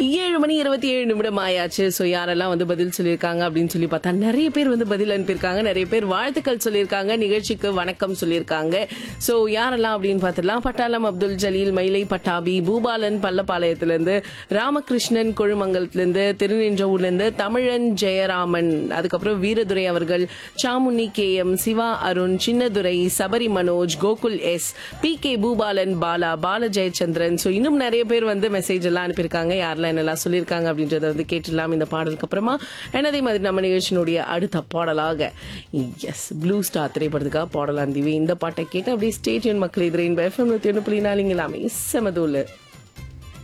ஏழு மணி இருபத்தி ஏழு நிமிடம் ஆயாச்சு ஸோ யாரெல்லாம் வந்து பதில் சொல்லியிருக்காங்க அப்படின்னு சொல்லி பார்த்தா நிறைய பேர் வந்து பதில் அனுப்பியிருக்காங்க நிறைய பேர் வாழ்த்துக்கள் சொல்லியிருக்காங்க நிகழ்ச்சிக்கு வணக்கம் சொல்லியிருக்காங்க ஸோ யாரெல்லாம் அப்படின்னு பார்த்துலாம் பட்டாளம் அப்துல் ஜலீல் மயிலை பட்டாபி பூபாலன் பள்ளப்பாளையத்திலேருந்து ராமகிருஷ்ணன் கொழுமங்கலத்திலேருந்து திருநின்றவூர்லேருந்து தமிழன் ஜெயராமன் அதுக்கப்புறம் வீரதுரை அவர்கள் Samuni K M Siva Arun Chinnadurai Sabari Manoj Gokul S P K Boopalan Bala Bala Jayachandran so இன்னும் நிறைய பேர் வந்து மெசேஜ் எல்லாம் அனுப்பியிருக்காங்க யாரெல்லாம் என்னெல்லாம் சொல்லியிருக்காங்க அப்படின்றத வந்து கேட்டுடலாம் இந்த பாடலுக்கு அப்புறமா And அதே மாதிரி நம்ம நிகழ்ச்சியினுடைய அடுத்த பாடலாக எஸ் ப்ளூ ஸ்டார் திரைப்படத்துக்காக பாடலாம் தீவி இந்த பாட்டை கேட்டு அப்படியே ஸ்டேடியன் மக்கள் எதிரின் எஃப்எம் நூற்றி ஒன்று புள்ளி நாலுங்க எல்லாமே செமதூள்